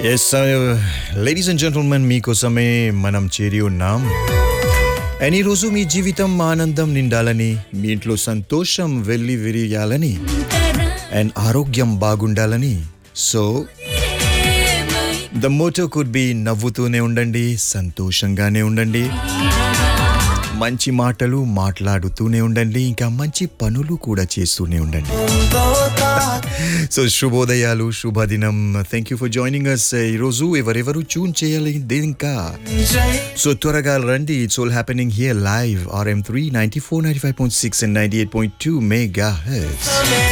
yes ladies and gentlemen మీకోసమే మనం చేరి ఉన్నాం అండ్ ఈరోజు మీ జీవితం ఆనందం నిండాలని మీ ఇంట్లో సంతోషం వెళ్ళి విరియాలని అండ్ ఆరోగ్యం బాగుండాలని so the motto could be నవ్వుతూనే ఉండండి సంతోషంగానే ఉండండి మంచి మాటలు మాట్లాడుతూనే ఉండండి ఇంకా మంచి పనులు కూడా చేస్తూనే ఉండండి సో శుభోదయాలు శుభదినం thank you for joining us ఈరోజు ఎవరెవరు చూన్ చేయాలి ఇంకా సో త్వరగా రండి it's all happening here live RM three ninety four ninety five point six and ninety eight point two mega heads